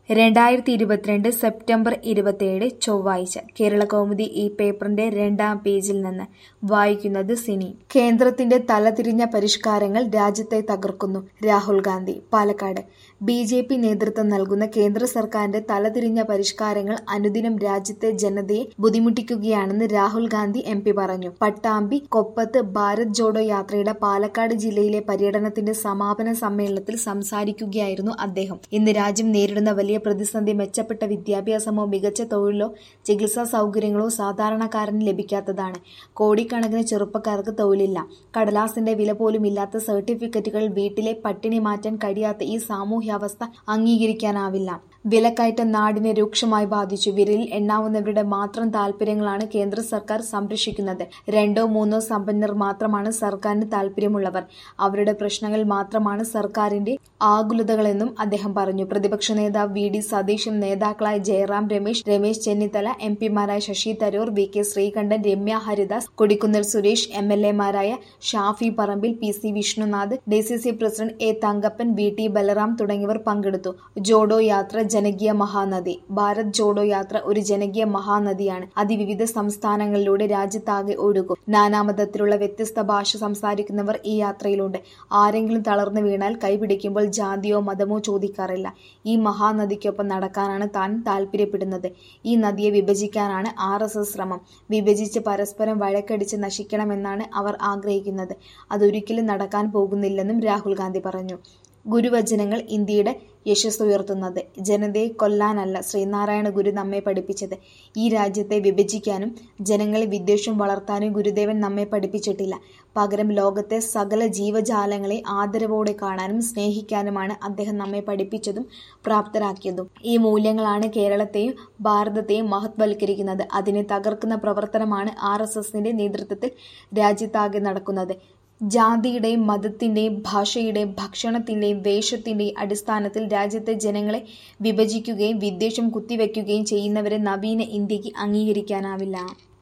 രണ്ടായിരത്തി ഇരുപത്തിരണ്ട് സെപ്റ്റംബർ ഇരുപത്തിയേഴ് ചൊവ്വാഴ്ച കേരളകൗമുദി ഈ പേപ്പറിന്റെ രണ്ടാം പേജിൽ നിന്ന് വായിക്കുന്നത് സിനി കേന്ദ്രത്തിന്റെ തലതിരിഞ്ഞ പരിഷ്കാരങ്ങൾ രാജ്യത്തെ തകർക്കുന്നു Rahul Gandhi Palakkad B J P നേതൃത്വം നൽകുന്ന കേന്ദ്ര സർക്കാരിന്റെ തലതിരിഞ്ഞ പരിഷ്കാരങ്ങൾ അനുദിനം രാജ്യത്തെ ജനതയെ ബുദ്ധിമുട്ടിക്കുകയാണെന്ന് രാഹുൽ ഗാന്ധി എം പി പറഞ്ഞു പട്ടാമ്പി കൊപ്പത്ത് ഭാരത് ജോഡോ യാത്രയുടെ പാലക്കാട് ജില്ലയിലെ പര്യടനത്തിന്റെ സമാപന സമ്മേളനത്തിൽ സംസാരിക്കുകയായിരുന്നു അദ്ദേഹം ഇന്ന് രാജ്യം നേരിടുന്ന വലിയ പ്രതിസന്ധി മെച്ചപ്പെട്ട വിദ്യാഭ്യാസമോ മികച്ച തൊഴിലോ ചികിത്സാ സൗകര്യങ്ങളോ സാധാരണക്കാരന് ലഭിക്കാത്തതാണ് കോടിക്കണക്കിന് ചെറുപ്പക്കാർക്ക് തൊഴിലില്ല കടലാസിന്റെ വില പോലും ഇല്ലാത്ത സർട്ടിഫിക്കറ്റുകൾ വീട്ടിലെ പട്ടിണി മാറ്റാൻ കഴിയാത്ത ഈ സാമൂഹ്യാവസ്ഥ അംഗീകരിക്കാനാവില്ല വിലക്കയറ്റം നാടിനെ രൂക്ഷമായി ബാധിച്ചു വിരലിൽ എണ്ണാവുന്നവരുടെ മാത്രം താൽപര്യങ്ങളാണ് കേന്ദ്ര സർക്കാർ സംരക്ഷിക്കുന്നത് രണ്ടോ മൂന്നോ സമ്പന്നർ മാത്രമാണ് സർക്കാരിന് താൽപര്യമുള്ളവർ അവരുടെ പ്രശ്നങ്ങൾ മാത്രമാണ് സർക്കാരിന്റെ ആകുലതകളെന്നും അദ്ദേഹം പറഞ്ഞു പ്രതിപക്ഷ നേതാവ് വി ഡി സതീശും നേതാക്കളായ ജയറാം രമേശ് രമേശ് ചെന്നിത്തല എം പിമാരായ Sasi Tharoor V K Sreekandan Remya Haridas Kodikunnil Suresh M L എമാരായ Shafi Parambil P C Vishnunath D C C president A Thankappan V T Balram തുടങ്ങിയവർ പങ്കെടുത്തു ജോഡോ യാത്ര ജനകീയ മഹാനദി ഭാരത് ജോഡോ യാത്ര ഒരു ജനകീയ മഹാനദിയാണ് അതിവിവിധ സംസ്ഥാനങ്ങളിലൂടെ രാജ്യത്താകെ ഒഴുകും നാനാമതത്തിലുള്ള വ്യത്യസ്ത ഭാഷ സംസാരിക്കുന്നവർ ഈ യാത്രയിലുണ്ട് ആരെങ്കിലും തളർന്നു വീണാൽ കൈപിടിക്കുമ്പോൾ ജാതിയോ മതമോ ചോദിക്കാറില്ല ഈ മഹാനദിക്കൊപ്പം നടക്കാനാണ് താൻ താല്പര്യപ്പെടുന്നത് ഈ നദിയെ വിഭജിക്കാനാണ് ആർ എസ് എസ് ശ്രമം വിഭജിച്ച് പരസ്പരം വഴക്കടിച്ച് നശിക്കണമെന്നാണ് അവർ ആഗ്രഹിക്കുന്നത് അതൊരിക്കലും നടക്കാൻ പോകുന്നില്ലെന്നും രാഹുൽ ഗാന്ധി പറഞ്ഞു ഗുരുവചനങ്ങൾ ഇന്ത്യയുടെ യശസ് ഉയർത്തുന്നത് ജനതയെ കൊല്ലാനല്ല ശ്രീനാരായണ ഗുരു നമ്മെ പഠിപ്പിച്ചത് ഈ രാജ്യത്തെ വിഭജിക്കാനും ജനങ്ങളെ വിദ്വേഷം വളർത്താനും ഗുരുദേവൻ നമ്മെ പഠിപ്പിച്ചിട്ടില്ല പകരം ലോകത്തെ സകല ജീവജാലങ്ങളെ ആദരവോടെ കാണാനും സ്നേഹിക്കാനുമാണ് അദ്ദേഹം നമ്മെ പഠിപ്പിച്ചതും പ്രാപ്തരാക്കിയതും ഈ മൂല്യങ്ങളാണ് കേരളത്തെയും ഭാരതത്തെയും മഹത്വൽക്കരിക്കുന്നത് അതിനെ തകർക്കുന്ന പ്രവർത്തനമാണ് ആർ എസ് എസിന്റെ നേതൃത്വത്തിൽ രാജ്യത്താകെ നടക്കുന്നത് ജാതിയുടെയും മതത്തിന്റെയും ഭാഷയുടെയും ഭക്ഷണത്തിന്റെയും വേഷത്തിന്റെയും അടിസ്ഥാനത്തിൽ രാജ്യത്തെ ജനങ്ങളെ വിഭജിക്കുകയും വിദ്വേഷം കുത്തിവെക്കുകയും ചെയ്യുന്നവരെ നവീന ഇന്ത്യക്ക് അംഗീകരിക്കാനാവില്ല